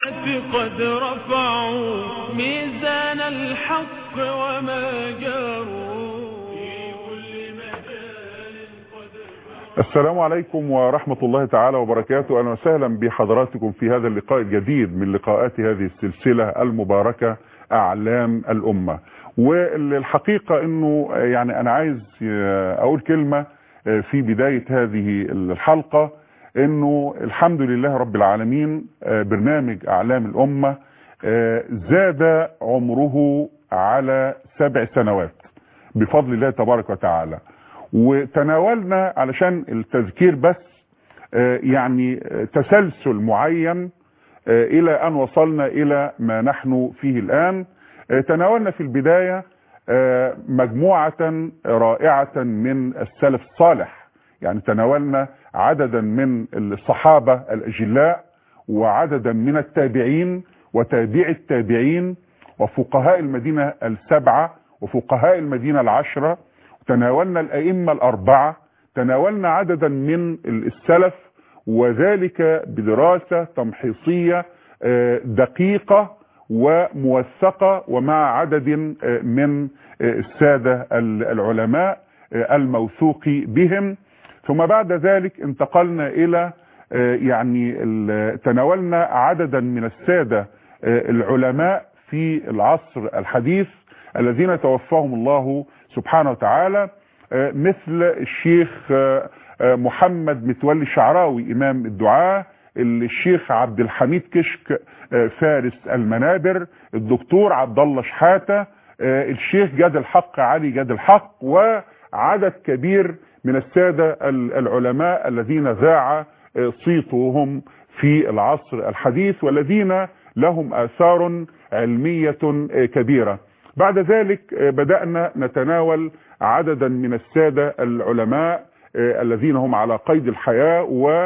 قد رفعوا ميزان الحق وما جاروا في كل مجال قد السلام عليكم ورحمة الله تعالى وبركاته أهلا وسهلا بحضراتكم في هذا اللقاء الجديد من لقاءات هذه السلسلة المباركة أعلام الأمة والحقيقة أنه يعني أنا عايز أقول كلمة في بداية هذه الحلقة أنه الحمد لله رب العالمين برنامج أعلام الأمة زاد عمره على سبع سنوات بفضل الله تبارك وتعالى وتناولنا علشان التذكير بس يعني تسلسل معين الى ان وصلنا الى ما نحن فيه الان تناولنا في البداية مجموعة رائعة من السلف الصالح يعني تناولنا عددا من الصحابة الأجلاء وعددا من التابعين وتابع التابعين وفقهاء المدينة السبعة وفقهاء المدينة العشرة تناولنا الأئمة الأربعة تناولنا عددا من السلف وذلك بدراسة تمحيصية دقيقة وموثقة ومع عدد من السادة العلماء الموثوق بهم ثم بعد ذلك انتقلنا إلى يعني تناولنا عددا من السادة العلماء في العصر الحديث الذين توفاهم الله سبحانه وتعالى مثل الشيخ محمد متولي الشعراوي إمام الدعاء الشيخ عبد الحميد كشك فارس المنابر الدكتور عبد الله شحاته الشيخ جاد الحق علي جاد الحق وعدد كبير من السادة العلماء الذين ذاع صيتهم في العصر الحديث والذين لهم آثار علمية كبيرة بعد ذلك بدأنا نتناول عددا من السادة العلماء الذين هم على قيد الحياة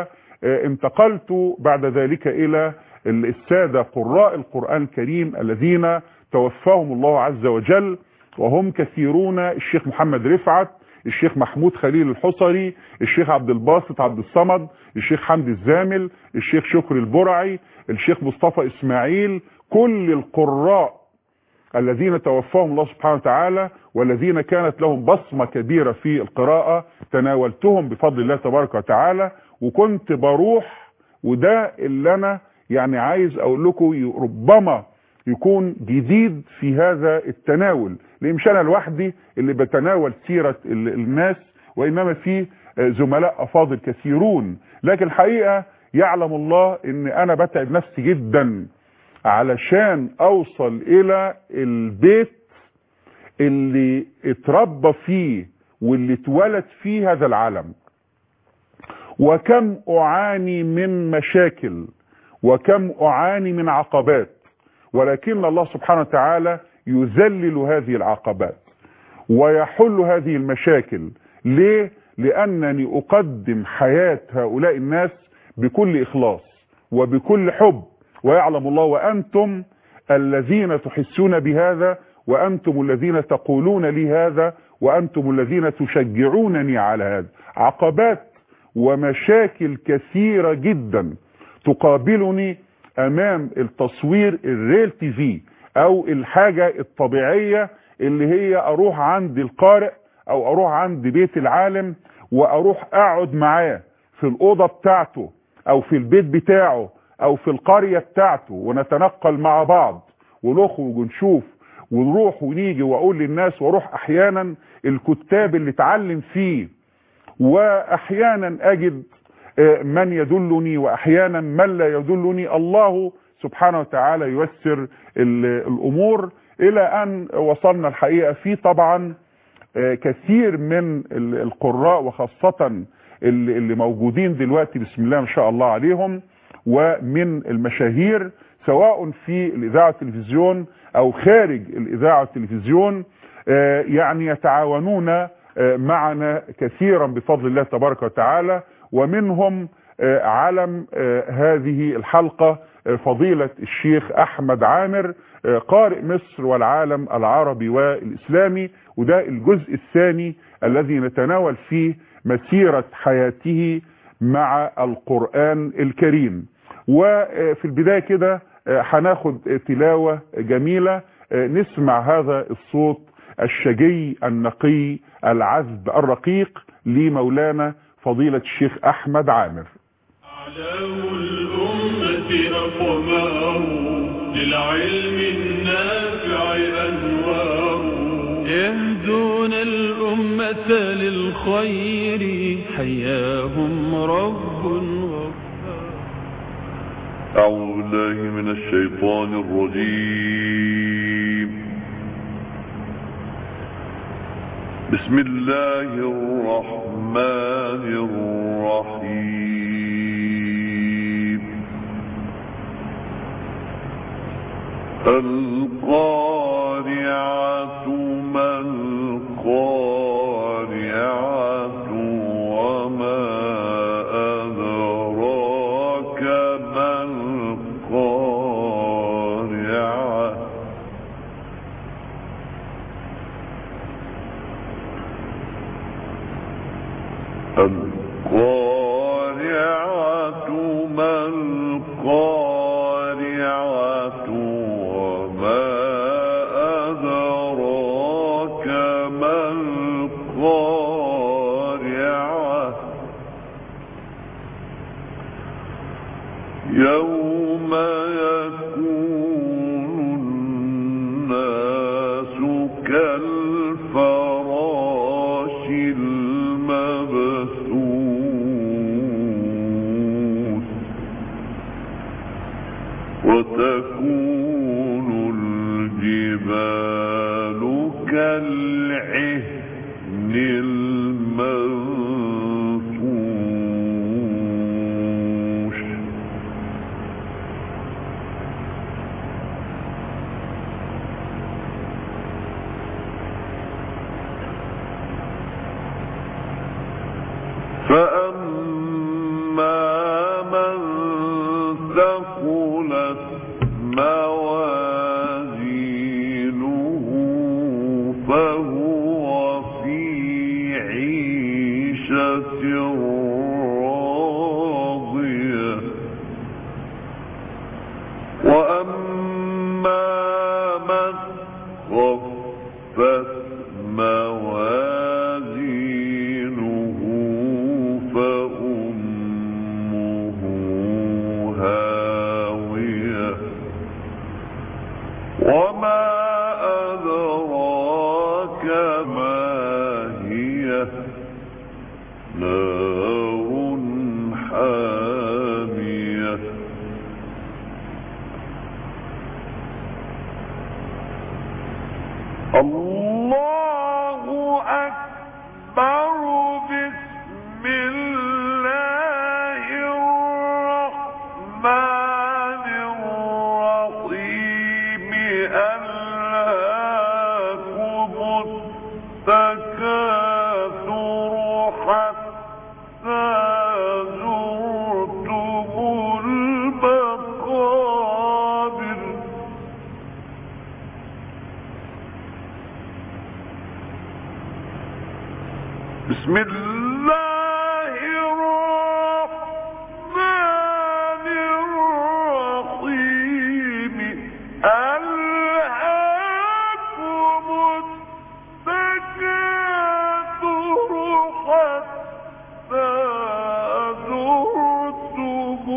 وانتقلت بعد ذلك إلى السادة قراء القرآن الكريم الذين توفاهم الله عز وجل وهم كثيرون الشيخ محمد رفعت الشيخ محمود خليل الحصري الشيخ عبد الباسط عبد الصمد الشيخ حمدي الزامل الشيخ شكري البرعي الشيخ مصطفى اسماعيل كل القراء الذين توفاهم الله سبحانه وتعالى والذين كانت لهم بصمة كبيرة في القراءة تناولتهم بفضل الله تبارك وتعالى وكنت بروح وده اللي انا يعني عايز اقول لكم ربما يكون جديد في هذا التناول لان مش انا لوحدي اللي بتناول سيرة الناس وانما في زملاء افاضل كثيرون لكن الحقيقة يعلم الله ان انا بتعب نفسي جدا علشان اوصل الى البيت اللي اتربى فيه واللي اتولد فيه هذا العالم وكم اعاني من مشاكل وكم اعاني من عقبات ولكن الله سبحانه وتعالى يذلل هذه العقبات ويحل هذه المشاكل ليه لانني اقدم حياة هؤلاء الناس بكل اخلاص وبكل حب ويعلم الله وانتم الذين تحسون بهذا وانتم الذين تقولون لي هذا وانتم الذين تشجعونني على هذا عقبات ومشاكل كثيرة جدا تقابلني امام التصوير الريل تي في او الحاجة الطبيعية اللي هي اروح عند القارئ او اروح عند بيت العالم واروح اقعد معاه في الاوضة بتاعته او في البيت بتاعه او في القرية بتاعته ونتنقل مع بعض ونخرج ونشوف ونروح ونيجي واقول للناس واروح احيانا الكتاب اللي اتعلم فيه واحيانا اجد من يدلني واحيانا من لا يدلني الله سبحانه وتعالى ييسر الامور الى ان وصلنا الحقيقة في طبعا كثير من القراء وخاصة اللي موجودين دلوقتي بسم الله ما شاء الله عليهم ومن المشاهير سواء في الاذاعة والتلفزيون او خارج الاذاعة والتلفزيون يعني يتعاونون معنا كثيرا بفضل الله تبارك وتعالى ومنهم علم هذه الحلقة فضيلة الشيخ احمد عامر قارئ مصر والعالم العربي والاسلامي وده الجزء الثاني الذي نتناول فيه مسيرة حياته مع القرآن الكريم وفي البداية كده آه، هناخد تلاوة جميلة آه، نسمع هذا الصوت الشجي النقي العذب الرقيق لمولانا فضيلة الشيخ أحمد عامر أعلام الأمة أقمار للعلم النافع أنوار يهدون الأمة للخير حياهم رب غفار أعوذ بالله من الشيطان الرجيم بسم الله الرحمن الرحيم القارعة ما القارعة وما أدراك ما القارعة القارعة ما القارعة وما أدراك ما القارعة يوم يكون الناس كالفراش المبثوث وتكون الجبال كالعهن المنفوش فأما من ثقلت موازينه فهو في عيشة راضية وأما من خفت موازينه فأمه هاوية وما أدراك ما هي نار حامية الله أكبر بسم الله الرحمن الرحيم ألهاكم التكاثر حتى زرتم المقابر بسم الله الرحمن الرحيم ألهاكم التكاثر حتى زرتم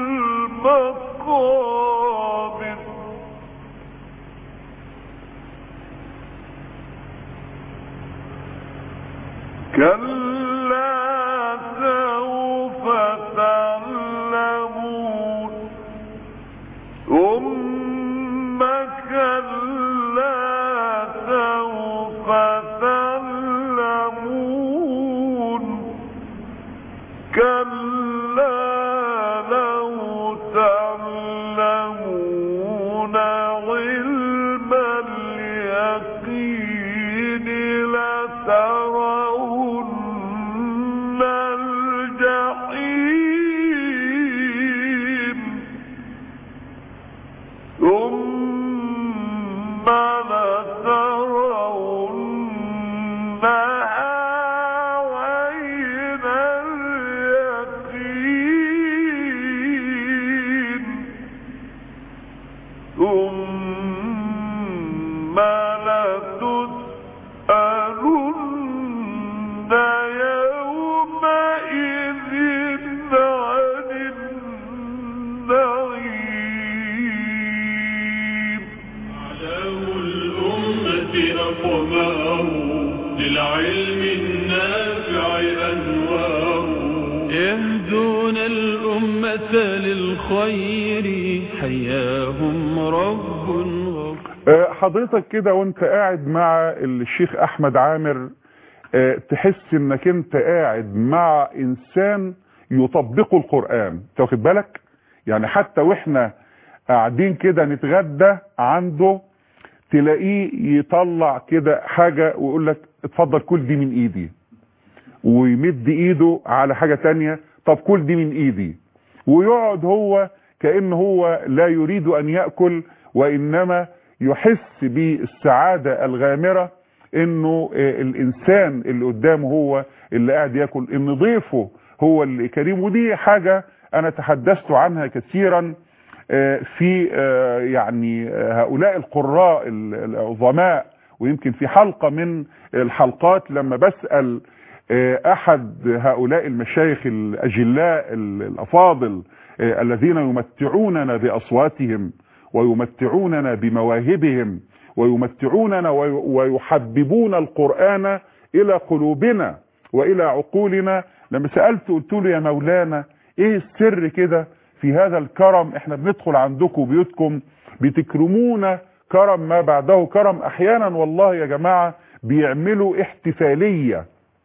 المقابر كلا سوف تعلمون ثم كلا سوف تعلمون كلا لو تعلمون علم اليقين لترون الجحيم ثم لترونها عين اليقين ثم لتسألن يومئذ عن النعيم علو الأمة أقمار للعلم النافع أنوار يهدون الأمة للخير حياهم رب غفور آه، حضرتك كده وانت قاعد مع الشيخ احمد عامر آه، تحس انك انت قاعد مع انسان يطبق القرآن انت واخد بالك يعني حتى واحنا قاعدين كده نتغدى عنده تلاقيه يطلع كده حاجة ويقول لك اتفضل كل دي من ايدي ويمد ايده على حاجة تانية طب كل دي من ايدي ويقعد هو كأنه هو لا يريد ان يأكل وانما يحس بالسعادة الغامرة انه آه، الانسان اللي قدامه هو اللي قاعد ياكل ان ضيفه هو اللي كريم ودي حاجة انا تحدثت عنها كثيرا آه، في آه، يعني آه، هؤلاء القراء ال- العظماء ويمكن في حلقة من الحلقات لما بسأل آه، احد هؤلاء المشايخ الاجلاء ال- الافاضل آه، الذين يمتعوننا باصواتهم ويمتعوننا بمواهبهم ويمتعوننا وي- ويحببون القرآن الى قلوبنا والى عقولنا لما سألت قلت له يا مولانا ايه السر كده في هذا الكرم احنا بندخل عندكم بيوتكم بتكرمونا كرم ما بعده كرم احيانا والله يا جماعة بيعملوا احتفالية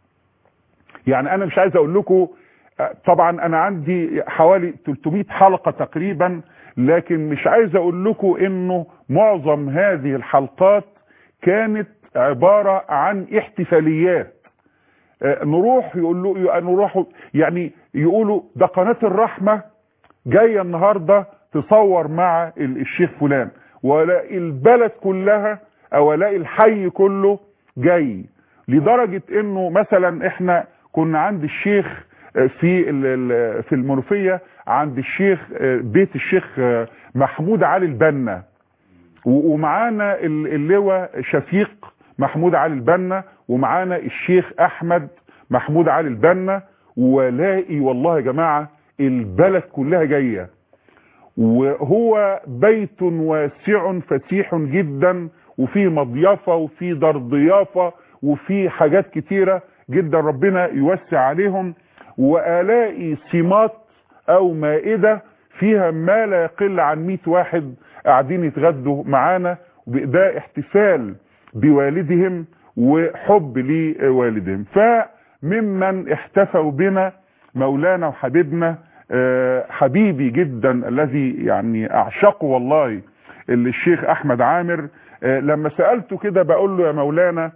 يعني انا مش عايز اقول لكم آه، طبعا انا عندي حوالي 300 حلقة تقريبا لكن مش عايز اقول لكم انه معظم هذه الحلقات كانت عبارة عن احتفاليات آه، نروح يقول له نروح يعني يقولوا ده قناة الرحمة جاية النهاردة تصور مع ال- الشيخ فلان ولا البلد كلها او الاقي الحي كله جاي لدرجة انه مثلا احنا كنا عند الشيخ آه، في ال- ال- في المنوفية عند الشيخ آه، بيت الشيخ آه، محمود علي البنا و- ومعانا ال- اللواء شفيق محمود علي البنا ومعانا الشيخ احمد محمود علي البنا ولاقي والله يا جماعة البلد كلها جاية وهو بيت واسع فسيح جدا وفيه مضيافة وفيه دار ضيافة وفيه حاجات كتيرة جدا ربنا يوسع عليهم والاقي سمات او مائدة فيها ما لا يقل عن 100 واحد قاعدين يتغدوا معانا ده احتفال بوالدهم وحب لوالدهم فممن احتفوا بنا مولانا وحبيبنا آه، حبيبي جدا الذي يعني اعشقه والله اللي الشيخ احمد عامر آه، لما سألته كده بقول له يا مولانا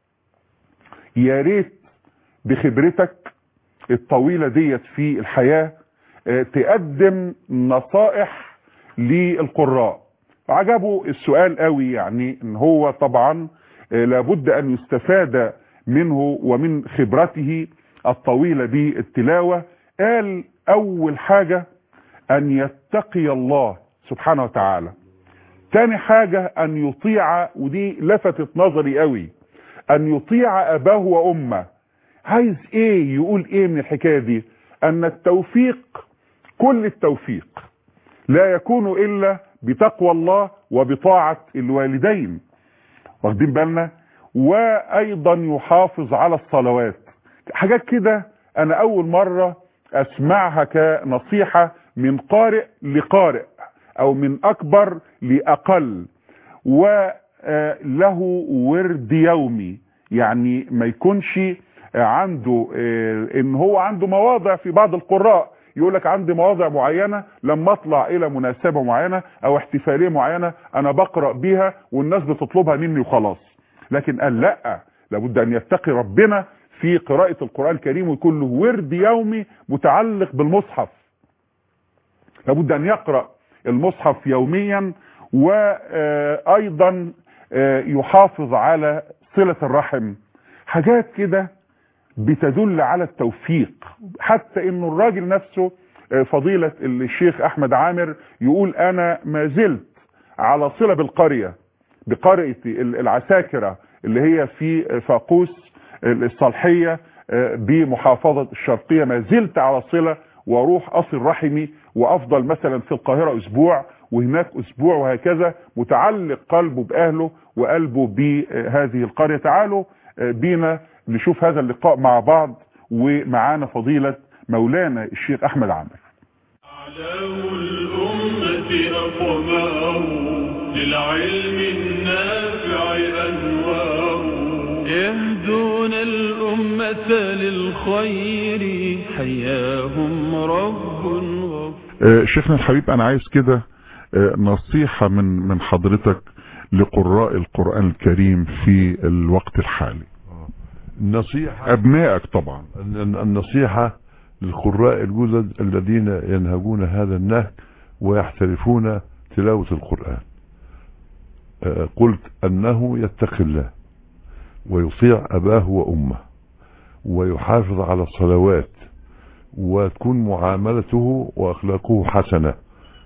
يا ريت بخبرتك الطويلة ديت في الحياة آه، تقدم نصائح للقراء عجبه السؤال قوي يعني ان هو طبعا آه، لابد ان يستفاد منه ومن خبرته الطويلة بالتلاوة قال اول حاجة ان يتقي الله سبحانه وتعالى تاني حاجة ان يطيع ودي لفتت نظري قوي ان يطيع اباه وامه عايز ايه يقول ايه من الحكاية دي ان التوفيق كل التوفيق لا يكون الا بتقوى الله وبطاعة الوالدين واخدين بالنا وايضا يحافظ على الصلوات حاجات كده انا اول مرة اسمعها كنصيحة من قارئ لقارئ او من اكبر لاقل وله ورد يومي يعني ما يكونش عنده آه، ان هو عنده مواضع في بعض القراء يقول لك عندي مواضع معينة لما اطلع الى مناسبة معينة او احتفالية معينة انا بقرأ بيها والناس بتطلبها مني وخلاص لكن قال لا لابد ان يتقي ربنا في قراءة القرآن الكريم ويكون له ورد يومي متعلق بالمصحف لابد ان يقرأ المصحف يوميا وايضا يحافظ على صلة الرحم حاجات كده بتدل على التوفيق حتى انه الراجل نفسه آه، فضيلة الشيخ احمد عامر يقول انا ما زلت على صلة بالقرية بقرية العساكرة اللي هي في فاقوس الصالحية بمحافظة الشرقية ما زلت على صلة واروح اصل رحمي وافضل مثلا في القاهرة اسبوع وهناك اسبوع وهكذا متعلق قلبه باهله وقلبه بهذه القرية تعالوا بينا نشوف هذا اللقاء مع بعض ومعانا فضيلة مولانا الشيخ احمد عامر أعلام الأمة أقمار للعلم النافع أنوار يهدون الأمة للخير حياهم رب غفور آه، شيخنا الحبيب انا عايز كده آه، نصيحة من من حضرتك لقراء القرآن الكريم في الوقت الحالي النصيحة ابنائك طبعا الن- النصيحة للقراء الجدد الذين ينهجون هذا النهج ويحترفون تلاوة القرآن آه، قلت أنه يتقي الله ويطيع أباه وأمه ويحافظ على الصلوات وتكون معاملته وأخلاقه حسنة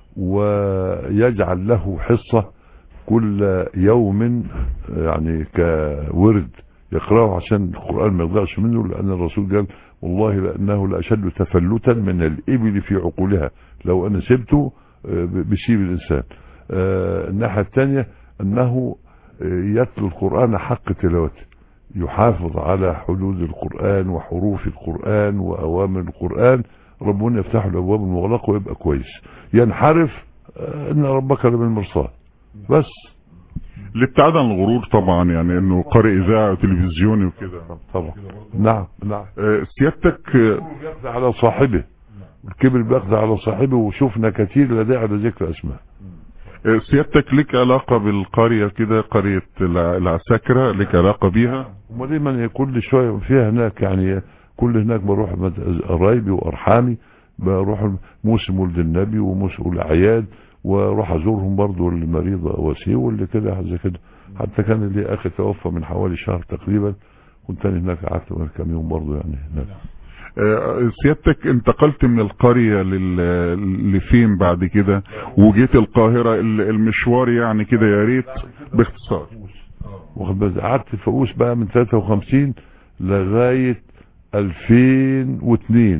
ويجعل له حصة كل يوم يعني كورد يقرأه عشان القرآن ما يضيعش منه لأن الرسول قال والله لأنه لأشد تفلتا من الإبل في عقولها لو أنا سبته آه، بيسيب الإنسان آه، الناحية الثانية أنه آه، يتلو القرآن حق تلاوته يحافظ على حدود القرآن وحروف القرآن وأوامر القرآن ربنا يفتح له الأبواب المغلقة ويبقى كويس ينحرف آه، إن ربك لبالمرصاد بس الابتعاد عن الغرور طبعا يعني انه قارئ اذاعي وتلفزيوني وكده طبعا نعم نعم آه، سيادتك آه، بيقضي على صاحبه الكبر بيقضي على صاحبه وشفنا كثير لا داعي لذكر اسماء آه، سيادتك لك علاقة بالقرية كده قرية الع- العساكرة لك علاقة بيها امال ايه من كل شويه فيها هناك يعني كل هناك بروح مد- قرايبي وارحامي بروح موسم ولد النبي وموسم الاعياد واروح ازورهم برضو المريضه وسيء واللي كده زي كده حتى كان لي اخي توفى من حوالي شهر تقريبا كنت انا هناك قعدت كام يوم برضو يعني هناك آه، سيادتك انتقلت من القرية لل- لفين بعد كده وجيت القاهرة ال- المشوار يعني كده يا ريت باختصار واخد بالك قعدت في فؤوس بقى من 53 لغايه 2002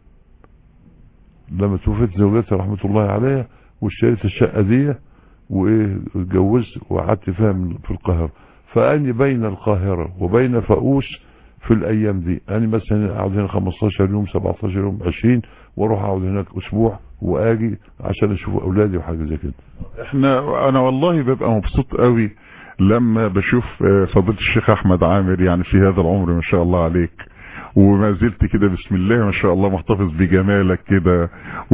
لما توفيت زوجتي رحمه الله عليها واشتريت الشقه دي وايه اتجوزت وقعدت فيها من- في القاهره فاني بين القاهره وبين فؤوس في الايام دي انا مثلا اقعد هنا 15 يوم 17 يوم 20 واروح اقعد هناك اسبوع واجي عشان اشوف اولادي وحاجه زي كده احنا انا والله ببقى مبسوط قوي لما بشوف آه، فضيلة الشيخ احمد عامر يعني في هذا العمر ما شاء الله عليك وما زلت كده بسم الله ما شاء الله محتفظ بجمالك كده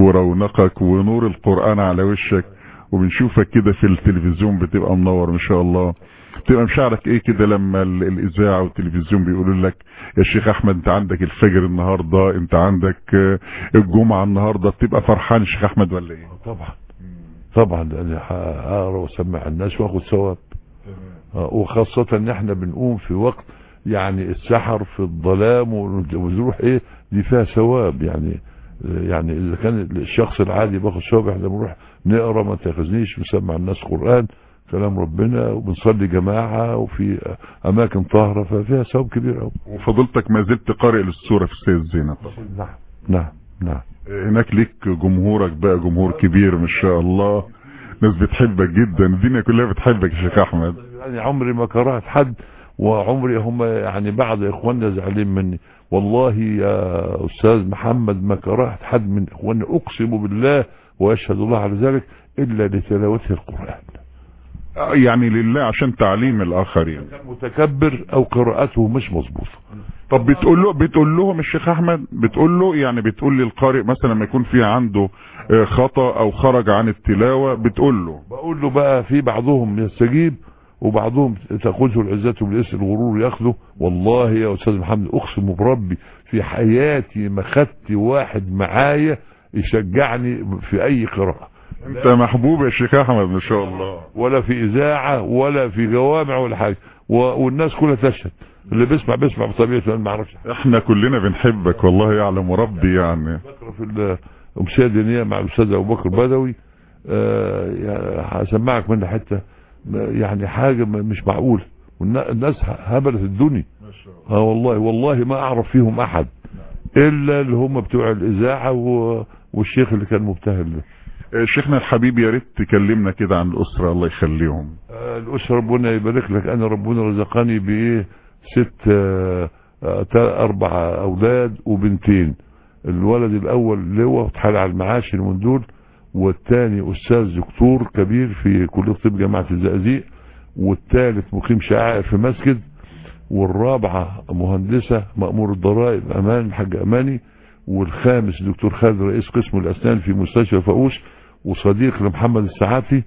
ورونقك ونور القرآن على وشك وبنشوفك كده في التلفزيون بتبقى منور ما شاء الله بتبقى مشاعرك ايه كده لما ال- الاذاعه والتلفزيون بيقولوا لك يا شيخ احمد انت عندك الفجر النهارده انت عندك آه، الجمعه النهارده بتبقى فرحان يا شيخ احمد ولا ايه طبعا طبعا لاني هقرا واسمع الناس واخد ثواب آه، وخاصة ان احنا بنقوم في وقت يعني السحر في الظلام ونروح ايه دي فيها ثواب يعني يعني اذا كان الشخص العادي باخد ثواب احنا بنروح نقرا ما تاخذنيش نسمع الناس قران كلام ربنا وبنصلي جماعه وفي اماكن طاهره ففيها ثواب كبير قوي وفضلتك ما زلت قارئ للسوره في السيد زينب نعم نعم نعم هناك ليك جمهورك بقى جمهور كبير ما شاء الله ناس بتحبك جدا الدنيا كلها بتحبك يا شيخ احمد يعني عمري ما كرهت حد وعمري هم يعني بعض اخواننا زعلانين مني والله يا استاذ محمد ما كرهت حد من اخواني اقسم بالله واشهد الله على ذلك الا لتلاوته القران آه، يعني لله عشان تعليم الاخرين متكبر او قراءته مش مظبوطه طب بتقول له بتقول لهم الشيخ احمد بتقول له يعني بتقول للقارئ مثلا لما يكون في عنده آه، خطا او خرج عن التلاوه بتقول له بقول له بقى في بعضهم يستجيب وبعضهم تاخذه العزة بالاسم الغرور ياخذه والله يا استاذ محمد اقسم بربي في حياتي ما خدت واحد معايا يشجعني في اي قراءة انت محبوب يا شيخ احمد ما شاء الله ولا في اذاعة ولا في جوامع ولا حاجة و- والناس كلها تشهد اللي بيسمع بيسمع بطبيعته انا ما اعرفش احنا كلنا بنحبك والله يعلم ربي يعني فاكره في الامسيه الدينيه مع الاستاذ ابو بكر بدوي آه، يعني هسمعك منها حته يعني حاجه م- مش معقوله والنا- الناس هبلت الدنيا اه والله والله ما اعرف فيهم احد الا اللي هم بتوع الاذاعه و- والشيخ اللي كان مبتهل ده آه، شيخنا الحبيب يا ريت تكلمنا كده عن الاسره الله يخليهم آه، الأسرة ربنا يبارك لك أنا ربنا رزقني بإيه ست آه، آه، تا- أربع أولاد وبنتين الولد الأول لواء اتحال على المعاش من دول والثاني أستاذ دكتور كبير في كلية طب جامعة الزقازيق والثالث مقيم شعائر في مسجد والرابعة مهندسة مأمور الضرائب أمان الحاج أماني والخامس دكتور خالد رئيس قسم الأسنان في مستشفى فاقوس وصديق لمحمد السعافي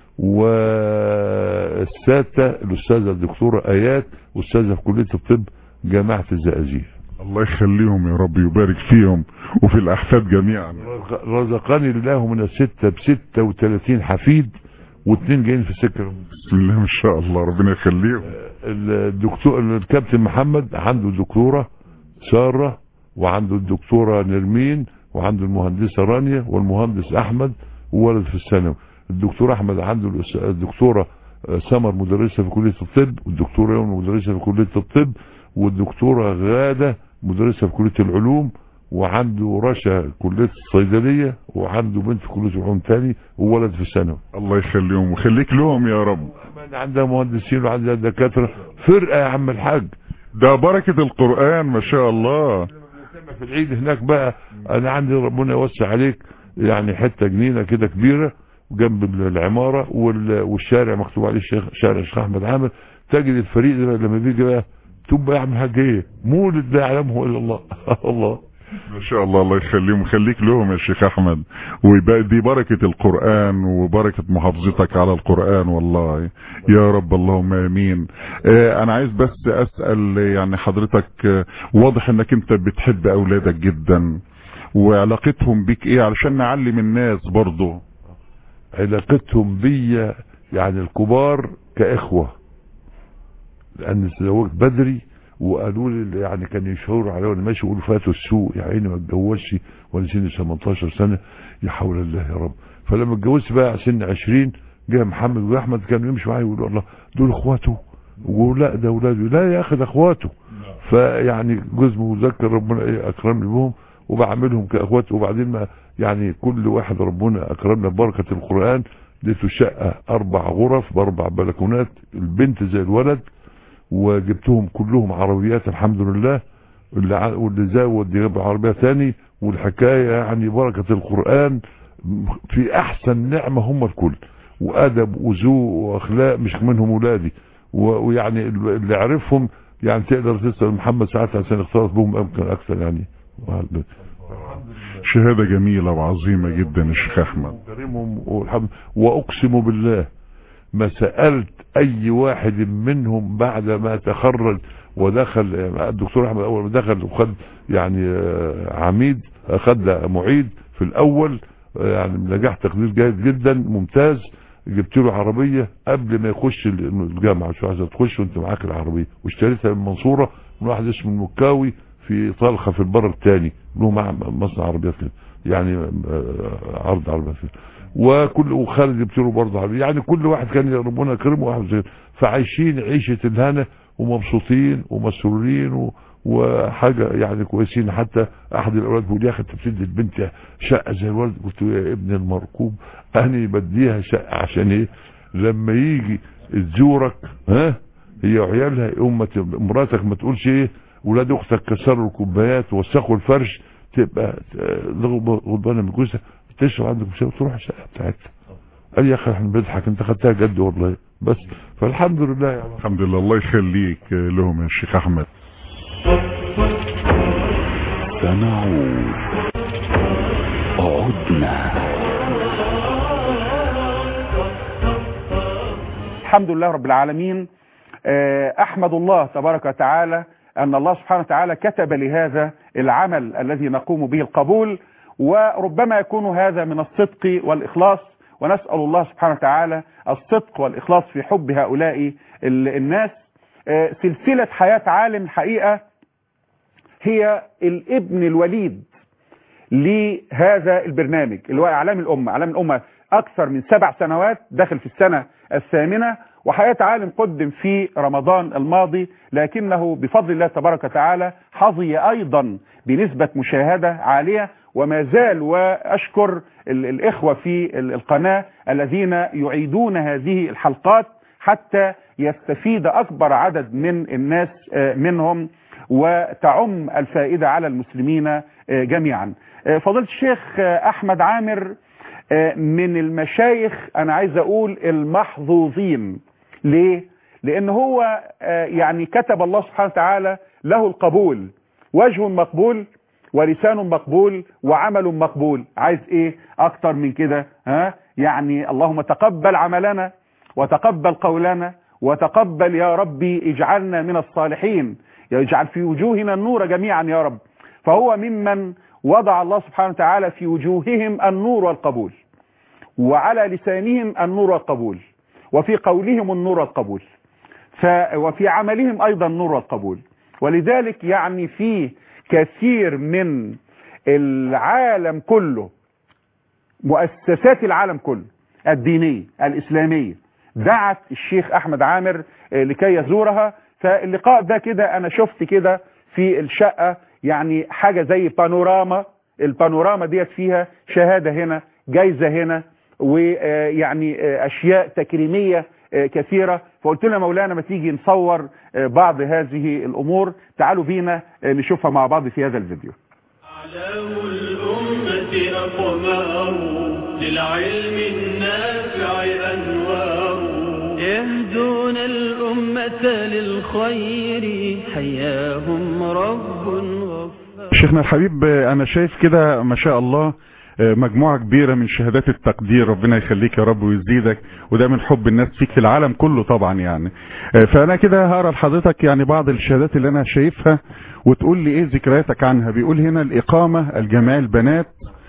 والسادسة الأستاذة الدكتورة آيات أستاذة في كلية الطب جامعة الزقازيق الله يخليهم يا رب يبارك فيهم وفي الاحفاد جميعا رزق- رزقني الله من الستة بستة وثلاثين حفيد واثنين جايين في السكة بسم الله ما شاء الله ربنا يخليهم الدكتور الكابتن محمد عنده دكتورة سارة وعنده الدكتورة نرمين وعنده المهندسة رانيا والمهندس أحمد وولد في الثانوي الدكتور أحمد عنده الأس- الدكتورة آه، سمر مدرسة في كلية الطب والدكتورة يوم مدرسة في كلية الطب والدكتورة غادة مدرسة في كلية العلوم وعنده رشا كلية الصيدلية وعنده بنت في كلية العلوم تاني وولد في الثانوي الله يخليهم ويخليك لهم يا رب كمان عندها مهندسين وعندها دكاترة فرقة يا عم الحاج ده بركة القرآن ما شاء الله في العيد هناك بقى انا عندي ربنا يوسع عليك يعني حته جنينه كده كبيره جنب العماره وال- والشارع مكتوب عليه الشيخ شارع الشيخ احمد عامر تجد الفريق ده لما بيجي بقى تبقى يعمل حاجه ايه مولد لا يعلمه الا الله الله ما شاء الله الله يخليهم ويخليك لهم يا شيخ احمد ويبقى دي بركة القرآن وبركة محافظتك على القرآن والله يا رب اللهم امين آه انا عايز بس اسأل يعني حضرتك آه، واضح انك انت بتحب اولادك جدا وعلاقتهم بيك ايه علشان نعلم الناس برضه علاقتهم بيا يعني الكبار كاخوه لان تزوجت بدري وقالوا لي يعني كان يشاوروا عليا وانا ماشي يقولوا فاتوا السوق يا عيني ما اتجوزش وانا سني 18 سنه يا حول الله يا رب فلما اتجوزت بقى على سن 20 جه محمد واحمد كانوا يمشوا معايا يقولوا الله دول اخواته ولا ده اولاده لا يا اخي ده اخواته فيعني جزء مذكر ربنا ايه اكرمني بهم وبعملهم كاخوات وبعدين ما يعني كل واحد ربنا اكرمنا ببركه القران اديته شقه اربع غرف باربع بلكونات البنت زي الولد وجبتهم كلهم عربيات الحمد لله اللي ع- واللي زود يجيب عربيه ثاني والحكايه يعني بركه القران في احسن نعمه هم الكل وادب وذوق واخلاق مش منهم ولادي و- ويعني اللي عرفهم يعني تقدر تسال محمد ساعات عشان اختلط بهم امكن اكثر يعني شهادة جميلة وعظيمة جدا يا شيخ احمد كريمهم والحمد واقسم بالله ما سالت اي واحد منهم بعد ما تخرج ودخل يعني الدكتور احمد اول ما دخل وخد يعني آه، عميد خد معيد في الاول آه، يعني نجاح تقدير جيد جدا ممتاز جبت له عربيه قبل ما يخش الجامعه شو عايز تخش وانت معاك العربيه واشتريتها من المنصوره من واحد اسمه المكاوي في طلخه في البر الثاني له مع مصنع عربيات كده يعني آه، عرض عربيات كده وكل وخالد جبت له برضه عربيه يعني كل واحد كان ربنا يكرمه واحد زي فعايشين عيشه الهنا ومبسوطين ومسرورين و وحاجة يعني كويسين حتى احد الاولاد بيقول يا اخي انت بتدي البنت شقة زي الولد قلت له يا ابن المركوب انا بديها شقة عشان ايه لما يجي تزورك ها هي وعيالها يقوم ما ت- مراتك ما تقولش ايه ولاد اختك كسروا الكوبايات ووسخوا الفرش تبقى غضبانه من جوزها تشرب عندك مش تروح الشقه بتاعتها قال يا اخي احنا بنضحك انت خدتها جد والله بس فالحمد لله يا رب الحمد لله الله يخليك لهم يا شيخ احمد سنعود عدنا الحمد لله رب العالمين آه، احمد الله تبارك وتعالى ان الله سبحانه وتعالى كتب لهذا العمل الذي نقوم به القبول وربما يكون هذا من الصدق والاخلاص ونسال الله سبحانه وتعالى الصدق والاخلاص في حب هؤلاء ال- الناس آه، سلسله حياه عالم حقيقه هي الابن الوليد لهذا البرنامج اللي هو اعلام الامه اعلام الامه أكثر من سبع سنوات داخل في السنة الثامنة وحياة عالم قدم في رمضان الماضي لكنه بفضل الله تبارك وتعالى حظي أيضا بنسبة مشاهدة عالية وما زال وأشكر ال- الإخوة في ال- القناة الذين يعيدون هذه الحلقات حتى يستفيد أكبر عدد من الناس آه، منهم وتعم الفائدة على المسلمين آه، جميعا آه، فضيلة الشيخ آه، أحمد عامر آه، من المشايخ أنا عايز أقول المحظوظين ليه؟ لأن هو آه، يعني كتب الله سبحانه وتعالى له القبول وجه مقبول ولسان مقبول وعمل مقبول عايز ايه اكتر من كده ها يعني اللهم تقبل عملنا وتقبل قولنا وتقبل يا ربي اجعلنا من الصالحين يجعل في وجوهنا النور جميعا يا رب فهو ممن وضع الله سبحانه وتعالى في وجوههم النور والقبول وعلى لسانهم النور والقبول وفي قولهم النور والقبول ف وفي عملهم ايضا النور والقبول ولذلك يعني في كثير من العالم كله مؤسسات العالم كله الدينية الإسلامية دعت الشيخ أحمد عامر آه، لكي يزورها فاللقاء ده كده أنا شفت كده في الشقة يعني حاجة زي بانوراما البانوراما ديت فيها شهادة هنا جايزة هنا ويعني أشياء تكريمية آه، كثيرة فقلت له يا مولانا ما تيجي نصور آه، بعض هذه الأمور تعالوا بينا آه، نشوفها مع بعض في هذا الفيديو أعلام الأمة أقمار للعلم النافع أنوار يهدون الأمة للخير حياهم رب غفار شيخنا الحبيب آه، انا شايف كده ما شاء الله آه، مجموعة كبيرة من شهادات التقدير ربنا يخليك يا رب ويزيدك وده من حب الناس فيك في العالم كله طبعا يعني آه، فانا كده هقرا لحضرتك يعني بعض الشهادات اللي انا شايفها وتقول لي ايه ذكرياتك عنها بيقول هنا الاقامة الجماعة البنات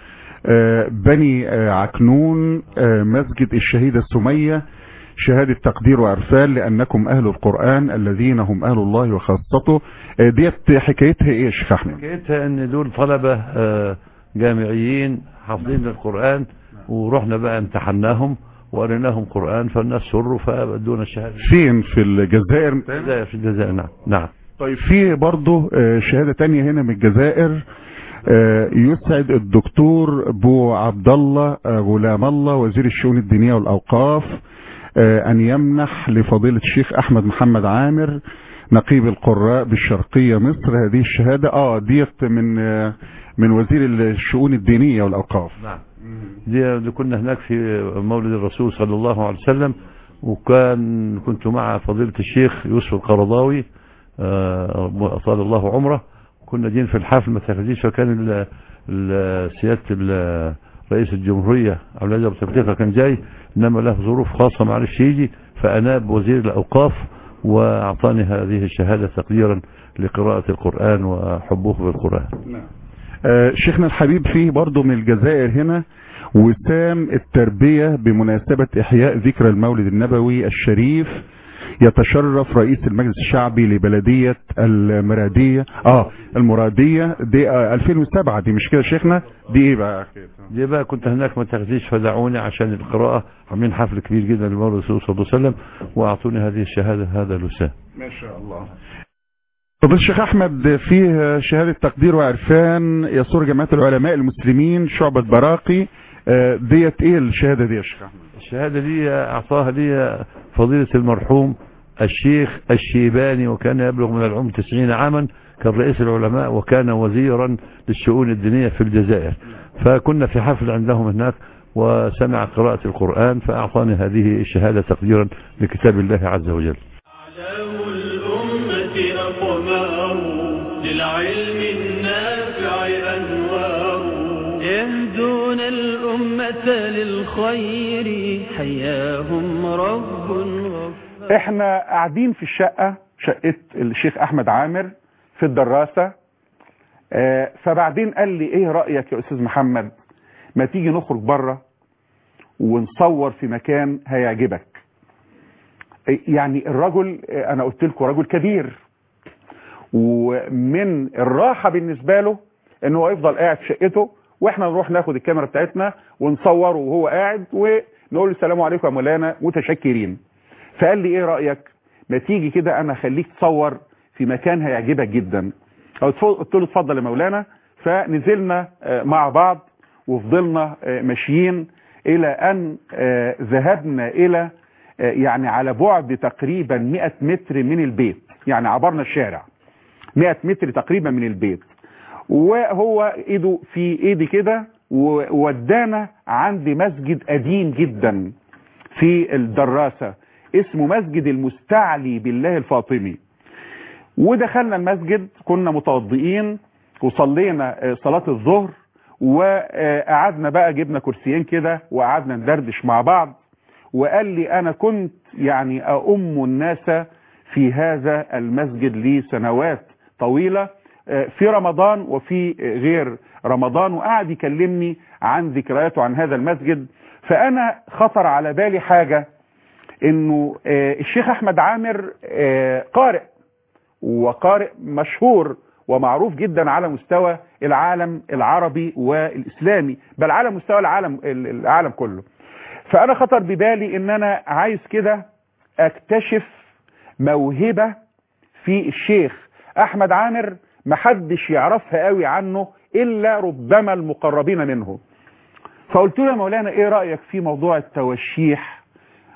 آه، بني آه، عكنون آه، مسجد الشهيدة سمية شهادة تقدير وعرفان لأنكم أهل القرآن الذين هم أهل الله وخاصته آه، ديت حكايتها إيه يا شيخ أحمد؟ حكايتها ان دول طلبة آه، جامعيين حافظين القرآن ورحنا بقى امتحناهم وقريناهم قرآن فالناس سروا فادونا الشهادة فين في الجزائر الجزائر في الجزائر نعم نعم طيب في برضه آه، شهادة تانية هنا من الجزائر آه، يسعد الدكتور بو عبد الله آه، غلام الله وزير الشؤون الدينية والأوقاف آه، أن يمنح لفضيلة الشيخ أحمد محمد عامر نقيب القراء بالشرقية مصر هذه الشهادة اه ديت من آه، من وزير الشؤون الدينية والأوقاف نعم دي, دي كنا هناك في مولد الرسول صلى الله عليه وسلم وكان كنت مع فضيلة الشيخ يوسف القرضاوي آه، طال الله عمره كنا جين في الحفل ما تاخديش فكان ال- ال- سيادة ال- رئيس الجمهورية عبد العزيز أبو تفتيقة كان جاي إنما له ظروف خاصة ما عرفش يجي فأناب وزير الأوقاف وأعطاني هذه الشهادة تقديرا لقراءة القرآن وحبه بالقرآن آه، شيخنا الحبيب فيه برضه من الجزائر هنا وسام التربية بمناسبة إحياء ذكرى المولد النبوي الشريف يتشرف رئيس المجلس الشعبي لبلدية المرادية اه المرادية دي آه 2007 دي مش كده يا شيخنا دي ايه بقى يا أخي؟ دي بقى كنت هناك ما تاخديش فدعوني عشان القراءة عاملين حفل كبير جدا للمولد الرسول صلى الله عليه وسلم واعطوني هذه الشهادة هذا الوسام ما شاء الله فضيلة الشيخ احمد فيه شهادة تقدير وعرفان يسر جماعة العلماء المسلمين شعبة براقي آه، ديت ايه الشهادة دي يا شيخ احمد الشهادة دي اعطاها لي فضيلة المرحوم الشيخ الشيباني وكان يبلغ من العمر 90 عاما كان رئيس العلماء وكان وزيرا للشؤون الدينية في الجزائر فكنا في حفل عندهم هناك وسمع قراءة القرآن فأعطاني هذه الشهادة تقديرا لكتاب الله عز وجل أعلام الأمة أقمار للعلم النافع أنوار يهدون الأمة للخير حياهم رب غفار احنا قاعدين في الشقة شقة الشيخ احمد عامر في الدراسة آه، فبعدين قال لي ايه رأيك يا استاذ محمد ما تيجي نخرج بره ونصور في مكان هيعجبك آه، يعني الرجل آه، انا قلت لكم رجل كبير ومن الراحة بالنسبة له انه هو يفضل قاعد في شقته واحنا نروح ناخد الكاميرا بتاعتنا ونصوره وهو قاعد ونقول له السلام عليكم يا مولانا متشكرين فقال لي ايه رايك ما تيجي كده انا اخليك تصور في مكان هيعجبك جدا قلت له اتفضل يا مولانا فنزلنا آه، مع بعض وفضلنا آه، ماشيين الى ان آه، ذهبنا الى آه، يعني على بعد تقريبا 100 متر من البيت يعني عبرنا الشارع 100 متر تقريبا من البيت وهو ايده في ايدي كده وودانا عند مسجد قديم جدا في الدراسة اسمه مسجد المستعلي بالله الفاطمي ودخلنا المسجد كنا متوضئين وصلينا آه، صلاة الظهر وقعدنا بقى جبنا كرسيين كده وقعدنا ندردش مع بعض وقال لي انا كنت يعني اؤم الناس في هذا المسجد لي سنوات طويلة آه، في رمضان وفي غير رمضان وقعد يكلمني عن ذكرياته عن هذا المسجد فانا خطر على بالي حاجة انه آه، الشيخ احمد عامر آه، قارئ وقارئ مشهور ومعروف جدا على مستوى العالم العربي والاسلامي بل على مستوى العالم العالم كله فانا خطر ببالي ان انا عايز كده اكتشف موهبة في الشيخ احمد عامر محدش يعرفها قوي عنه الا ربما المقربين منه فقلت له يا مولانا ايه رأيك في موضوع التوشيح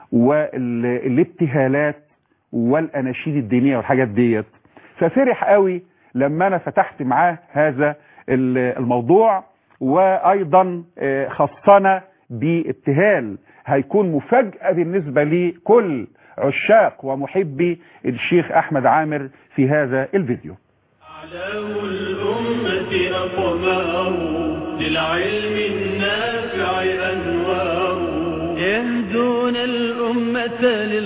والابتهالات والاناشيد الدينية والحاجات ديت ففرح قوي لما انا فتحت معاه هذا الموضوع وايضا آه، خصنا بابتهال هيكون مفاجأة بالنسبة لكل عشاق ومحبي الشيخ احمد عامر في هذا الفيديو أعلام الأمة أقمار للعلم النافع أنوار يهدون الأمة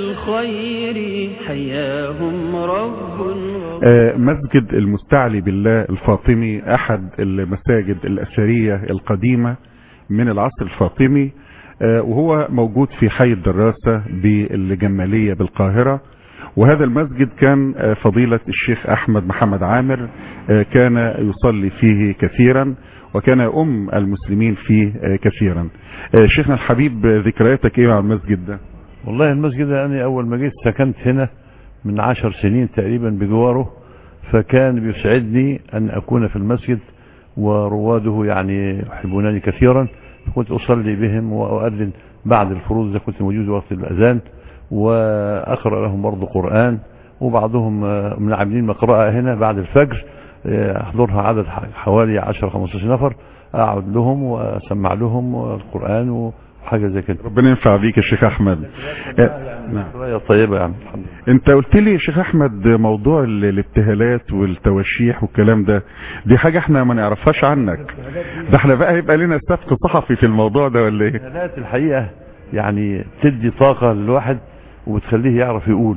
للخير حياهم رب غفور آه، مسجد المستعلي بالله الفاطمي احد المساجد الاثرية القديمة من العصر الفاطمي آه، وهو موجود في حي الدراسة بالجمالية بالقاهرة وهذا المسجد كان آه، فضيلة الشيخ احمد محمد عامر آه، كان يصلي فيه كثيرا وكان يؤم المسلمين فيه آه، كثيرا آه، شيخنا الحبيب آه، ذكرياتك ايه مع المسجد ده والله المسجد ده أنا أول ما جيت سكنت هنا من عشر سنين تقريبا بجواره فكان بيسعدني أن أكون في المسجد ورواده يعني يحبونني كثيرا كنت أصلي بهم وأؤذن بعد الفروض إذا كنت موجود وقت الأذان وأقرأ لهم برضه قرآن وبعضهم آه، من عاملين مقرأة هنا بعد الفجر آه، أحضرها عدد حوالي 10 15 نفر أقعد لهم وأسمع لهم القرآن وحاجة زي كده ربنا ينفع بيك يا شيخ احمد آه، نعم رواية طيبة يعني الحمد لله انت قلت لي يا شيخ احمد موضوع ال- الابتهالات والتوشيح والكلام ده دي حاجة احنا ما نعرفهاش عنك ده احنا بقى هيبقى لنا سبق صحفي في الموضوع ده ولا ايه الابتهالات الحقيقة يعني تدي طاقة للواحد وبتخليه يعرف يقول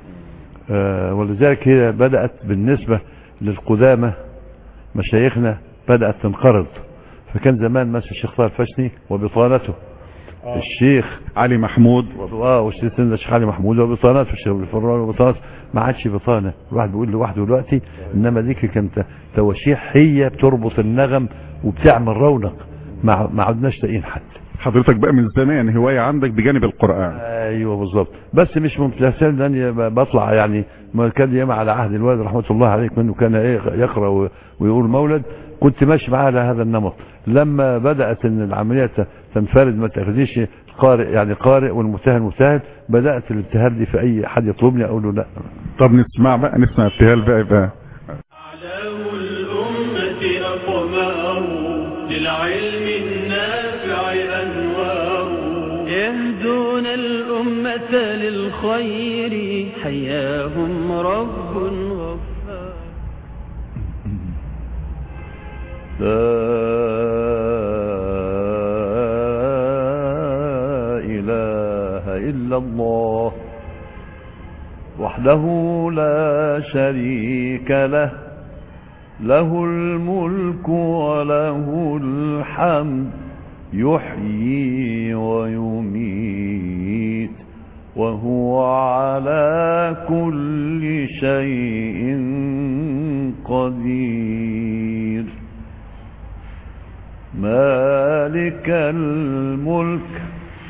آه، ولذلك هي بدأت بالنسبة للقدامى مشايخنا بدأت تنقرض فكان زمان مثل الشيخ طاهر الفشني وبطانته الشيخ علي محمود اه والشيخ سيدنا الشيخ علي محمود وبطانته الشيخ الفرار وبطانته ما عادش بطانه الواحد بيقول لوحده دلوقتي انما ديك كانت تواشيح هي بتربط النغم وبتعمل رونق ما ما عدناش لاقيين حد حضرتك بقى من زمان هواية عندك بجانب القرآن ايوه بالظبط بس مش ممتثل لاني ب- بطلع يعني ما كان ياما على عهد الوالد رحمه الله عليه منه كان ايه يقرا و- ويقول مولد كنت ماشي معاه على هذا النمط لما بدات ان العمليه ت- تنفرد ما تاخذيش قارئ يعني قارئ والمبتهل مبتهل بدات الابتهال دي في اي حد يطلبني اقول له لا طب نسمع بقى نسمع ابتهال بقى يبقى أعلام الأمة أقمار للعلم النافع أنوار يهدون الأمة للخير حياهم رب غفار لا إله إلا الله وحده لا شريك له له الملك وله الحمد يحيي ويميت وهو على كل شيء قدير مالك الملك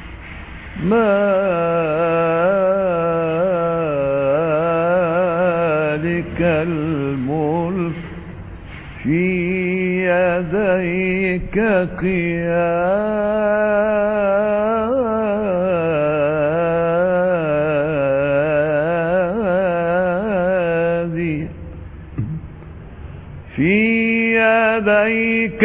مالك الملك في يديك قيادي في يديك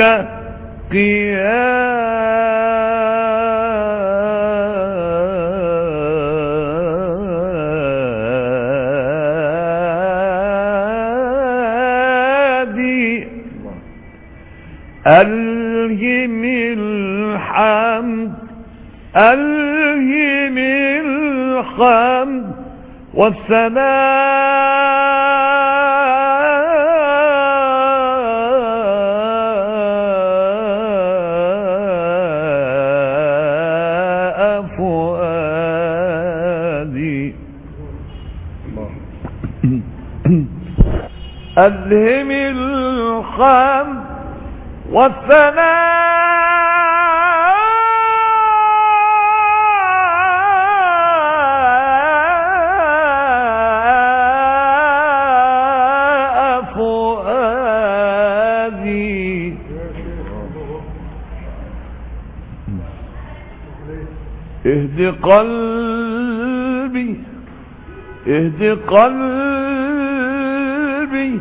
قيادي ألهم الحمد ألهم الحمد والثناء فؤادي ألهم الحمد والثناء فؤادي اهد قلبي اهد قلبي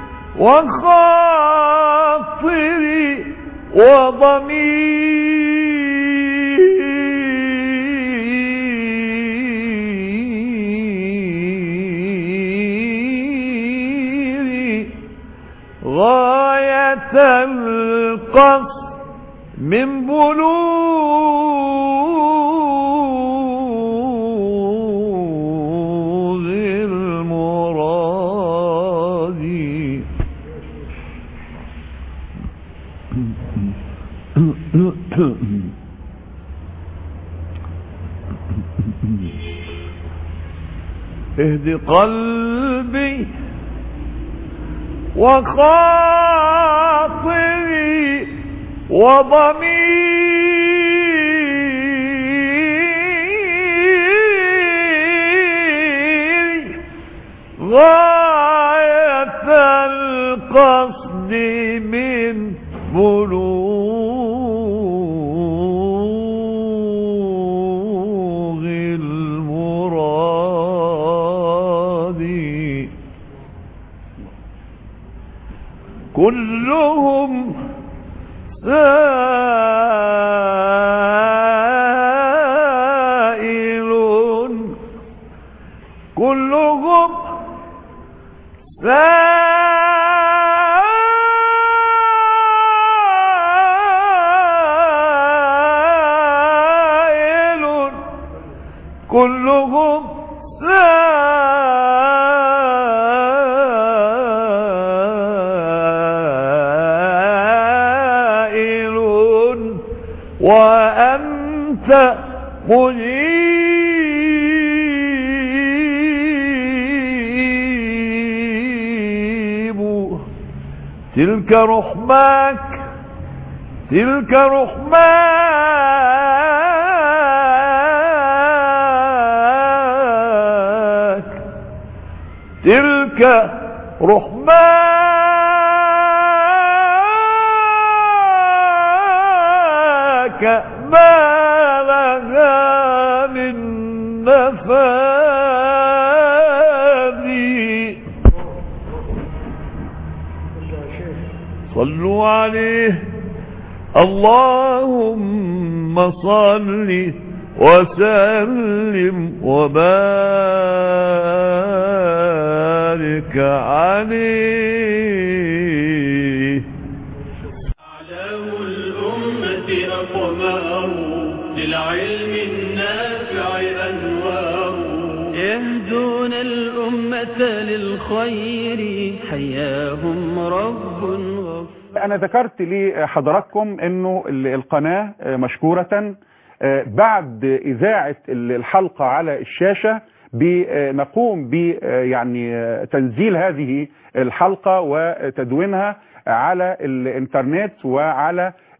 وخاطري وضميري غاية القصد من بلوغ المراد اهد قلبي وخاطري وضميري غاية القصد من بلوغ المراد كلهم سائل كلهم سائل كلهم سائل وأنت مجيب تلك رحماك تلك رحماك تلك رحماك ما لها من نفادي صلوا عليه اللهم صل وسلم وبارك عليه أعلام الأمة أقمار للعلم النافع أنوار يهدون الأمة للخير حياهم رب غفور انا ذكرت لحضراتكم انه ال- القناة آه، مشكورة آه، بعد اذاعة ال- الحلقة على الشاشة بنقوم ب آه، يعني آه، تنزيل هذه الحلقة وتدوينها على الانترنت وعلى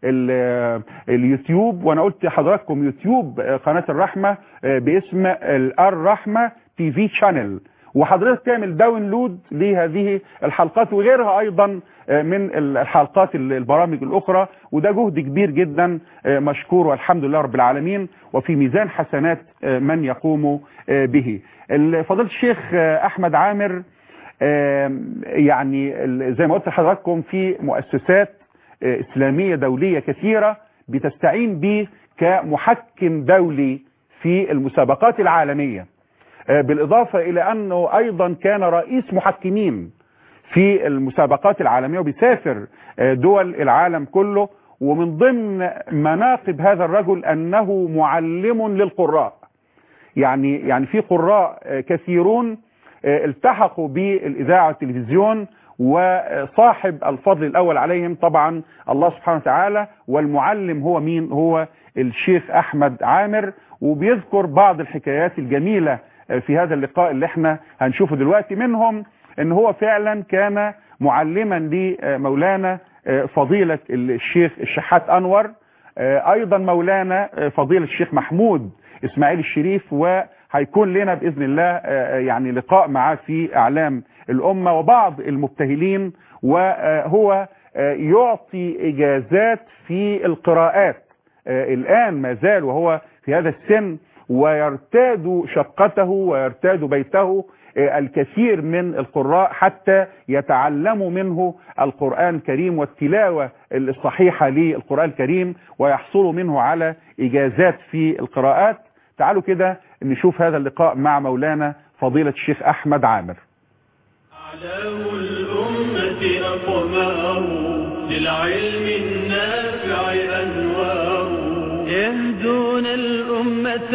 ال- اليوتيوب وانا قلت لحضراتكم يوتيوب آه، قناه الرحمه آه، باسم ال- الرحمه تي في شانل وحضرتك تعمل داونلود لهذه الحلقات وغيرها ايضا آه، من الحلقات ال- البرامج الاخرى وده جهد كبير جدا آه، مشكور والحمد لله رب العالمين وفي ميزان حسنات آه، من يقوم آه، به ال- فضيله الشيخ آه، احمد عامر آم، يعني ال- زي ما قلت لحضراتكم في مؤسسات آه، إسلامية دولية كثيرة بتستعين به كمحكم دولي في المسابقات العالمية آه، بالإضافة إلى أنه أيضا كان رئيس محكمين في المسابقات العالمية وبيسافر آه، دول العالم كله ومن ضمن مناقب هذا الرجل أنه معلم للقراء يعني يعني في قراء آه، كثيرون آه، التحقوا بالإذاعة والتلفزيون وصاحب الفضل الأول عليهم طبعا الله سبحانه وتعالى والمعلم هو مين هو الشيخ أحمد عامر وبيذكر بعض الحكايات الجميلة آه، في هذا اللقاء اللي احنا هنشوفه دلوقتي منهم ان هو فعلا كان معلما لمولانا آه، فضيلة الشيخ الشحات أنور آه، ايضا مولانا آه، فضيلة الشيخ محمود اسماعيل الشريف وهيكون لنا باذن الله آه، يعني لقاء معاه في اعلام الامه وبعض المبتهلين وهو آه، يعطي اجازات في القراءات آه، الان ما زال وهو في هذا السن ويرتاد شقته ويرتاد بيته آه، الكثير من القراء حتى يتعلموا منه القرآن الكريم والتلاوة الصحيحة للقرآن الكريم ويحصلوا منه على إجازات في القراءات تعالوا كده نشوف هذا اللقاء مع مولانا فضيلة الشيخ أحمد عامر أعلام الأمة أقمار للعلم النافع أنوار يهدون الأمة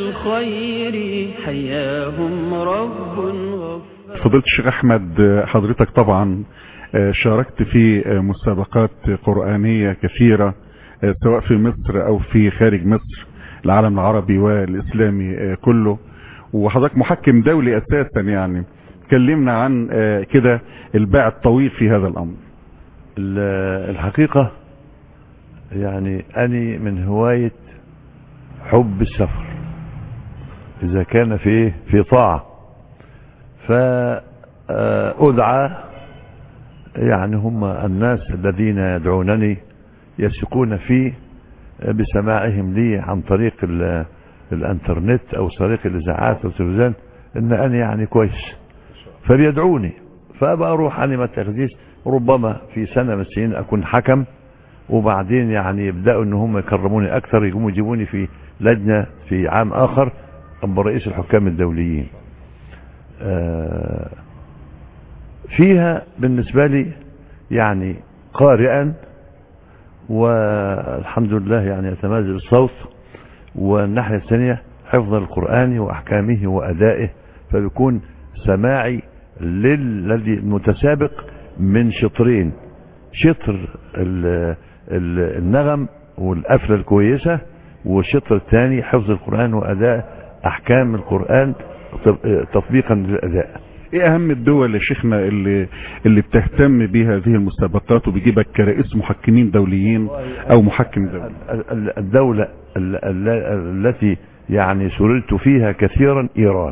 للخير حياهم رب غفور فضيلة الشيخ أحمد آه، حضرتك طبعا آه، شاركت في آه، مسابقات قرآنية كثيرة آه، سواء في مصر أو في خارج مصر العالم العربي والإسلامي آه، كله وحضرتك محكم دولي أساسا يعني كلمنا عن آه، كده الباع الطويل في هذا الأمر ال- الحقيقة يعني أني من هواية حب السفر إذا كان في إيه؟ في طاعة فأدعى يعني هم الناس الذين يدعونني يثقون في بسماعهم لي عن طريق ال- الانترنت او طريق الاذاعات والتلفزيون ان انا يعني كويس فبيدعوني فابقى اروح انا ما تاخديش ربما في سنه من السنين اكون حكم وبعدين يعني يبداوا ان هم يكرموني اكثر يقوموا يجيبوني في لجنه في عام اخر ابقى رئيس الحكام الدوليين آه، فيها بالنسبه لي يعني قارئا والحمد لله يعني يتميز الصوت والناحية الثانية حفظ القرآن وأحكامه وأدائه فبيكون سماعي للذي المتسابق من شطرين شطر ال- ال- النغم والقفلة الكويسة والشطر الثاني حفظ القرآن وأداء أحكام القرآن تط- تطبيقا للأداء ايه اهم الدول يا شيخنا اللي اللي بتهتم بهذه المسابقات وبيجيبك كرئيس محكمين دوليين او محكم دولي ال- ال- الدولة ال- ال- التي يعني سررت فيها كثيرا إيران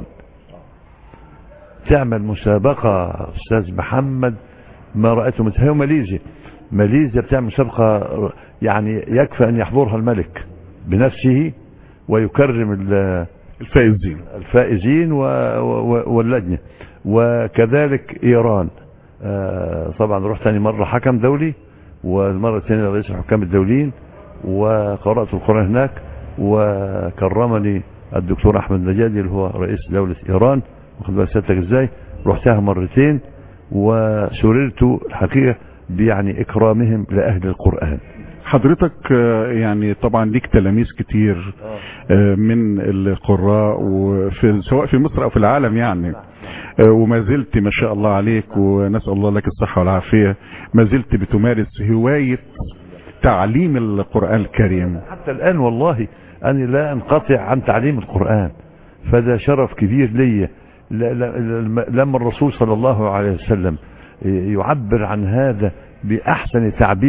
تعمل مسابقة أستاذ محمد ما رأيته مثل هي ماليزيا ماليزيا بتعمل مسابقة يعني يكفى أن يحضرها الملك بنفسه ويكرم ال- الفائزين الفائزين و- و- واللجنة وكذلك إيران آه، طبعا رحت ثاني مرة حكم دولي والمرة الثانية رئيس الحكام الدوليين وقرأت القرآن هناك وكرمني الدكتور أحمد نجادي اللي هو رئيس دولة إيران واخد بالك سيادتك ازاي رحتها مرتين وسررت الحقيقة بيعني إكرامهم لأهل القرآن حضرتك آه، يعني طبعا ليك تلاميذ كتير آه، من القراء وفي سواء في مصر او في العالم يعني آه، وما زلت ما شاء الله عليك ونسال الله لك الصحه والعافيه ما زلت بتمارس هوايه تعليم القران الكريم حتى الآن والله أنا لا أنقطع عن تعليم القرآن فده شرف كبير لي ل- ل- لما الرسول صلى الله عليه وسلم يعبر عن هذا بأحسن تعبير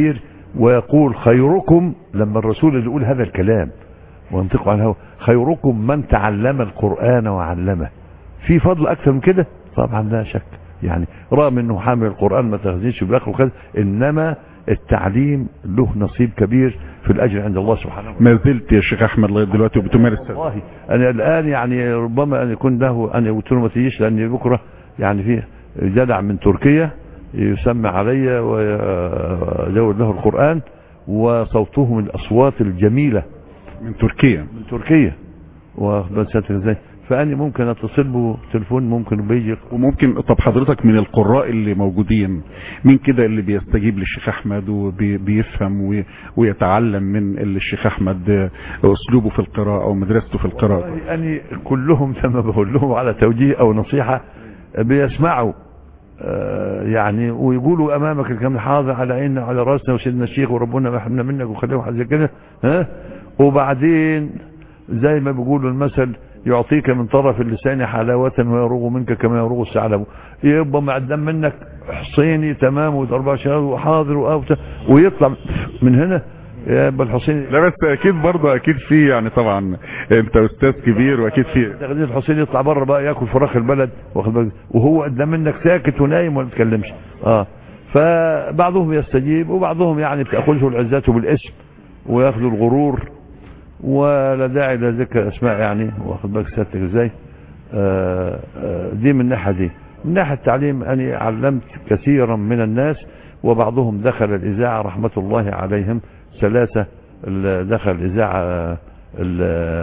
ويقول خيركم لما الرسول اللي يقول هذا الكلام وينطق عن الهوى خيركم من تعلم القرآن وعلمه في فضل أكثر من كده طبعا لا شك يعني رغم انه حامل القرآن ما تخزينش بالاخر وكذا انما التعليم له نصيب كبير في الاجر عند الله سبحانه وتعالى ما زلت يا شيخ احمد لغايه دلوقتي وبتمارس والله انا الان يعني ربما ان يكون له انا قلت له ما تجيش لان بكره يعني في جدع من تركيا يسمى علي ويزود له القران وصوته من الاصوات الجميله من تركيا من تركيا واخد ازاي فاني ممكن اتصل به تليفون ممكن بيجي وممكن طب حضرتك من القراء اللي موجودين مين كده اللي بيستجيب للشيخ احمد وبيفهم وي- ويتعلم من اللي الشيخ احمد آه، اسلوبه في القراءه او مدرسته في القراءه والله أني كلهم لما بقول لهم على توجيه أو نصيحة بيسمعوا آه، يعني ويقولوا أمامك الكلام حاضر على عيننا وعلى راسنا وسيدنا الشيخ وربنا ما يحرمنا منك وخليه حاجة زي كده ها وبعدين زي ما بيقولوا المثل يعطيك من طرف اللسان حلاوة ويروغ منك كما يروغ الثعلب يبقى معدم منك حصيني تمام وضربة شهر وحاضر وأوت ويطلع من هنا يبقى الحصيني لا بس اكيد برضه اكيد في يعني طبعا انت استاذ كبير واكيد في تغذية الحسين يطلع بره بقى ياكل فراخ البلد واخد بالك وهو قدام منك ساكت ونايم وما بيتكلمش اه فبعضهم يستجيب وبعضهم يعني بتاخذه العزات بالاسم وياخذوا الغرور ولا داعي لذكر اسماء يعني واخد بالك سيادتك ازاي آه آه دي من الناحيه دي من ناحيه التعليم انا علمت كثيرا من الناس وبعضهم دخل الاذاعه رحمه الله عليهم ثلاثه ال- دخل الاذاعه آه، ال-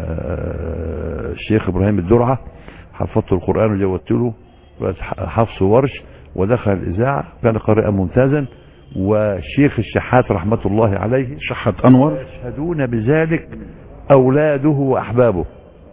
آه، الشيخ ابراهيم الدرعه حفظت القران وجودت له بس حفظ ورش ودخل الاذاعه كان قارئا ممتازا والشيخ الشحات رحمه الله عليه شحت انور يشهدون بذلك أولاده وأحبابه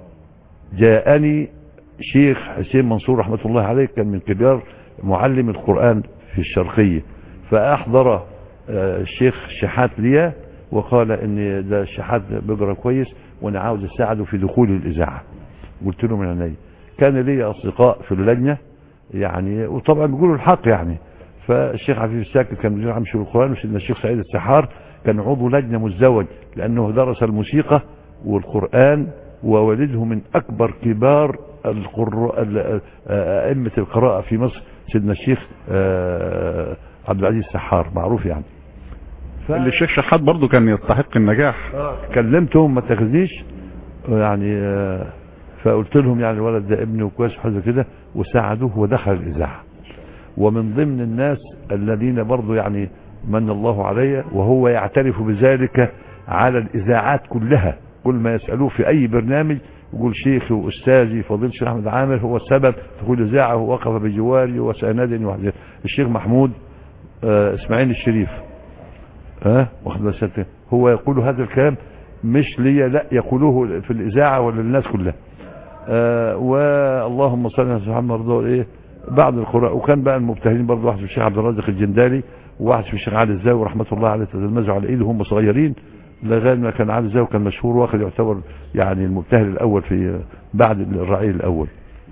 جاءني شيخ حسين منصور رحمة الله عليه كان من كبار معلم القرآن في الشرقية فأحضر آه، الشيخ شحات لي وقال ان ده الشحات بيقرا كويس وانا عاوز اساعده في دخول الاذاعه قلت له من عيني كان لي اصدقاء في اللجنه يعني وطبعا بيقولوا الحق يعني فالشيخ عفيف الساكت كان مدير عام شؤون القران وسيدنا الشيخ سعيد السحار كان عضو لجنه مزدوج لانه درس الموسيقى والقران ووالده من اكبر كبار القراء ال- آه، ائمه القراءه في مصر سيدنا الشيخ آه، عبد العزيز السحار معروف يعني ف- اللي الشيخ شحات برضه كان يستحق النجاح كلمتهم ما تاخذنيش يعني آه، فقلت لهم يعني الولد ده ابني وكويس وحاجه كده وساعدوه ودخل الاذاعه ومن ضمن الناس الذين برضو يعني من الله علي وهو يعترف بذلك على الاذاعات كلها كل ما يسالوه في اي برنامج يقول شيخي واستاذي فضيله الشيخ احمد عامر هو السبب في كل اذاعه ووقف بجواري وساندني وحده الشيخ محمود آه، اسماعيل الشريف ها واخد بالك سيادتك؟ هو يقول هذا الكلام مش ليا لا يقولوه في الاذاعه ولا للناس كلها آه واللهم صل على سيدنا محمد رضا ايه بعض القراء وكان بقى المبتهلين برضه واحد في الشيخ عبد الرازق الجندالي وواحد في الشيخ علي الزاوي رحمه الله عليه تلمذوا على ايده هم صغيرين لغايه ما كان علي الزاوي كان مشهور واخد يعتبر يعني المبتهل الاول في بعد الرعيل الاول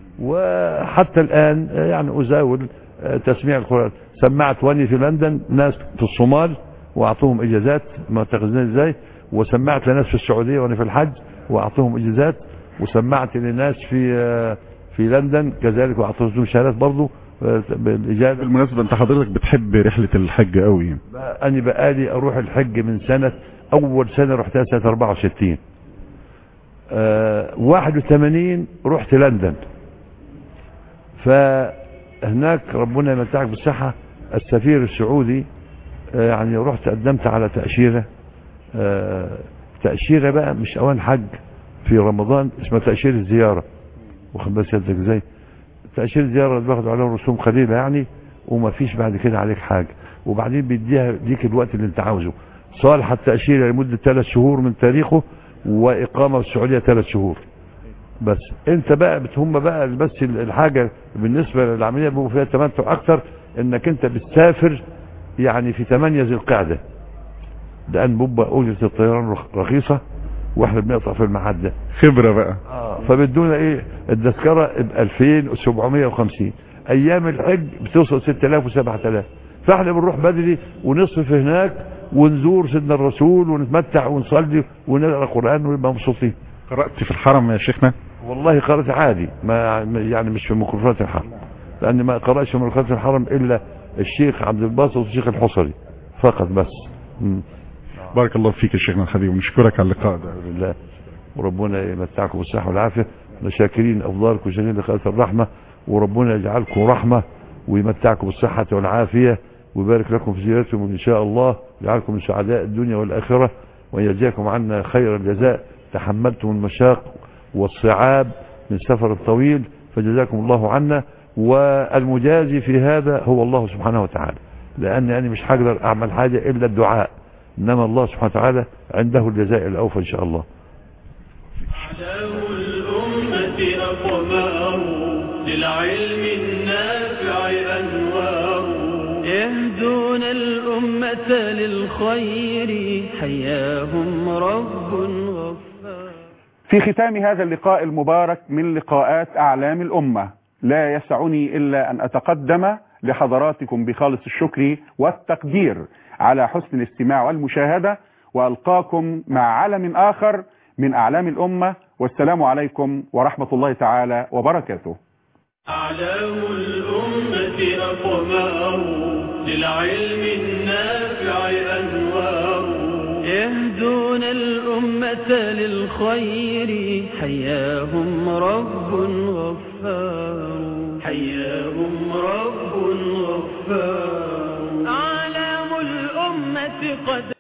وحتى الان آه، يعني ازاول آه، تسميع القران سمعت واني في لندن ناس في الصومال واعطوهم اجازات ما تاخذني ازاي وسمعت لناس في السعوديه وانا في الحج واعطوهم اجازات وسمعت لناس في آه، في لندن كذلك واعطوهم شهادات برضه آه، بالاجازه بالمناسبة انت حضرتك بتحب رحلة الحج قوي انا بقالي اروح الحج من سنه اول سنه رحتها سنه 64 آه 81 رحت لندن فهناك ربنا يمتعك بالصحه السفير السعودي آه يعني رحت قدمت على تاشيره آه تاشيره بقى مش اوان حج في رمضان اسمها تاشيره زياره واخد بالك سيادتك ازاي تاشيره زياره اللي باخدوا عليها رسوم قليله يعني وما فيش بعد كده عليك حاجه وبعدين بيديها ديك الوقت اللي انت عاوزه صالح التأشيرة لمدة ثلاث شهور من تاريخه وإقامة في السعودية ثلاث شهور بس انت بقى بتهم بقى بس الحاجة بالنسبة للعملية بيبقوا فيها تمتع اكتر انك انت بتسافر يعني في 8 ذي القعدة لان بيبقى اجرة الطيران رخ- رخيصة واحنا بنقطع في الميعاد ده خبرة بقى فبدونا ايه التذكرة ب 2750 ايام الحج بتوصل 6000 و7000 فاحنا بنروح بدري ونصرف هناك ونزور سيدنا الرسول ونتمتع ونصلي ونقرا قران ونبقى مبسوطين قرأت في الحرم يا شيخنا والله قرأت عادي ما يعني مش في ميكروفونات الحرم لأن ما قرأش في ميكروفونات الحرم إلا الشيخ عبد الباسط والشيخ الحصري فقط بس مم. بارك الله فيك يا شيخنا الحبيب ونشكرك على اللقاء ده الحمد لله وربنا يمتعكم بالصحة والعافية شاكرين أفضالكم وشاكرين لقاءات الرحمة وربنا يجعلكم رحمة ويمتعكم بالصحة والعافية ويبارك لكم في زيارتكم إن شاء الله يجعلكم من سعداء الدنيا والآخرة ويجزاكم عنا خير الجزاء تحملتم المشاق والصعاب من السفر الطويل فجزاكم الله عنا والمجازي في هذا هو الله سبحانه وتعالى لأن يعني مش هقدر أعمل حاجة إلا الدعاء إنما الله سبحانه وتعالى عنده الجزاء الأوفى إن شاء الله أعلام الأمة أقمار للعلم النافع أنوار يهدون الأمة للخير حياهم رب غفار في ختام هذا اللقاء المبارك من لقاءات أعلام الأمة لا يسعني إلا أن أتقدم لحضراتكم بخالص الشكر والتقدير على حسن الاستماع والمشاهدة وألقاكم مع علم آخر من أعلام الأمة والسلام عليكم ورحمة الله تعالى وبركاته أعلام الأمة أقمار للعلم النافع أنوار يهدون الأمة للخير حياهم رب غفار حياهم